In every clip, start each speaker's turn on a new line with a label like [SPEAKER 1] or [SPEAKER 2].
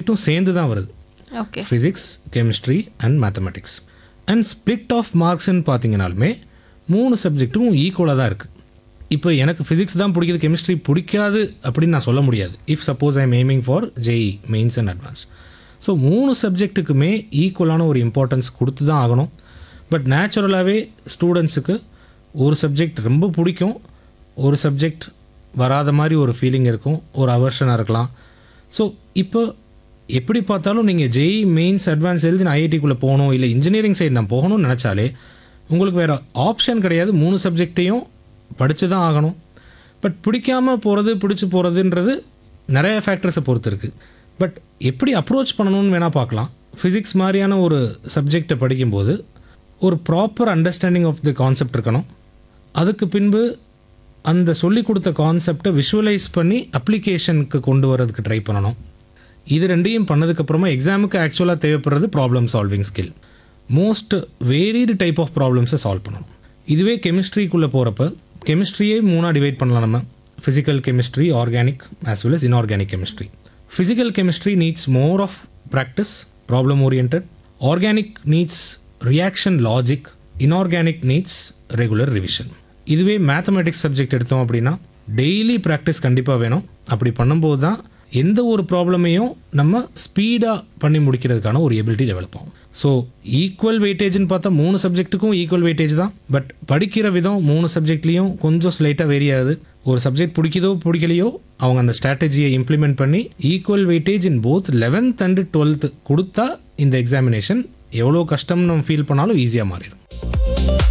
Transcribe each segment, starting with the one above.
[SPEAKER 1] சப்ஜெக்ட்டும் சேர்ந்து தான் வருது
[SPEAKER 2] okay
[SPEAKER 1] physics chemistry and mathematics and split of மார்க்ஸ்ன்னு பார்த்தீங்கனாலுமே மூணு சப்ஜெக்ட்டும் ஈக்குவலாக தான் இருக்குது இப்போ எனக்கு ஃபிசிக்ஸ் தான் பிடிக்குது கெமிஸ்ட்ரி பிடிக்காது அப்படின்னு நான் சொல்ல முடியாது if suppose I am aiming for JEE mains and advance so மூணு சப்ஜெக்ட்டுக்குமே ஈக்குவலான ஒரு இம்பார்ட்டன்ஸ் கொடுத்து தான் ஆகணும் பட் நேச்சுரலாகவே ஸ்டூடெண்ட்ஸுக்கு ஒரு சப்ஜெக்ட் ரொம்ப பிடிக்கும் ஒரு சப்ஜெக்ட் வராத மாதிரி ஒரு ஃபீலிங் இருக்கும் ஒரு அவர்ஷனாக இருக்கலாம் ஸோ இப்போ எப்படி பார்த்தாலும் நீங்கள் ஜெய் மெயின்ஸ் அட்வான்ஸ் எழுதி நான் ஐஐடிக்குள்ளே போகணும் இல்லை இன்ஜினியரிங் சைடு நான் போகணும்னு நினச்சாலே உங்களுக்கு வேறு ஆப்ஷன் கிடையாது மூணு சப்ஜெக்டையும் படித்து தான் ஆகணும் பட் பிடிக்காம போகிறது பிடிச்சி போகிறதுன்றது நிறைய ஃபேக்டர்ஸை பொறுத்து இருக்குது பட் எப்படி அப்ரோச் பண்ணணும்னு வேணால் பார்க்கலாம் ஃபிசிக்ஸ் மாதிரியான ஒரு சப்ஜெக்டை படிக்கும்போது ஒரு proper understanding of the concept இருக்கணும் அதுக்கு பின்பு அந்த சொல்லி கொடுத்த கான்செப்டை விஷுவலைஸ் பண்ணி அப்ளிகேஷனுக்கு கொண்டு வரதுக்கு ட்ரை பண்ணணும் இது ரெண்டையும் பண்ணதுக்கப்புறமா எக்ஸாமுக்கு ஆக்சுவலாக தேவைப்படுறது problem solving skill most varied type of ப்ராப்ளம்ஸை சால்வ் பண்ணணும் இதுவே கெமிஸ்ட்ரிக்குள்ளே போகிறப்ப கெமிஸ்ட்ரியே மூணாக டிவைட் பண்ணலாம் நம்ம physical chemistry organic as well as inorganic chemistry physical chemistry needs more of practice problem oriented organic needs reaction logic inorganic needs regular revision இதுவே மேத்தமெட்டிக்ஸ் சப்ஜெக்ட் எடுத்தோம் அப்படின்னா டெய்லி ப்ராக்டிஸ் கண்டிப்பாக வேணும் அப்படி பண்ணும்போது தான் எந்த ஒரு ப்ராப்ளமையும் நம்ம ஸ்பீடாக பண்ணி முடிக்கிறதுக்கான ஒரு எபிலிட்டி டெவலப் ஆகும் ஸோ ஈக்குவல் வெயிட்டேஜ்னு பார்த்தா மூணு சப்ஜெக்ட்டுக்கும் ஈக்குவல் வெயிட்டேஜ் தான் பட் படிக்கிற விதம் மூணு சப்ஜெக்ட்லேயும் கொஞ்சம் ஸ்லைட்டாக வேரி ஆகுது ஒரு சப்ஜெக்ட் பிடிக்குதோ பிடிக்கலையோ அவங்க அந்த ஸ்ட்ராட்டஜியை இம்ப்ளிமெண்ட் பண்ணி equal weightage in both eleventh and twelfth கொடுத்தா இந்த எக்ஸாமினேஷன் எவ்வளோ கஷ்டம்னு நம்ம ஃபீல் பண்ணாலும் ஈஸியாக மாறிடும்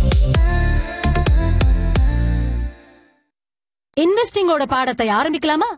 [SPEAKER 3] இன்வெஸ்டிங்கோட பாடத்தை ஆரம்பிக்கலாமா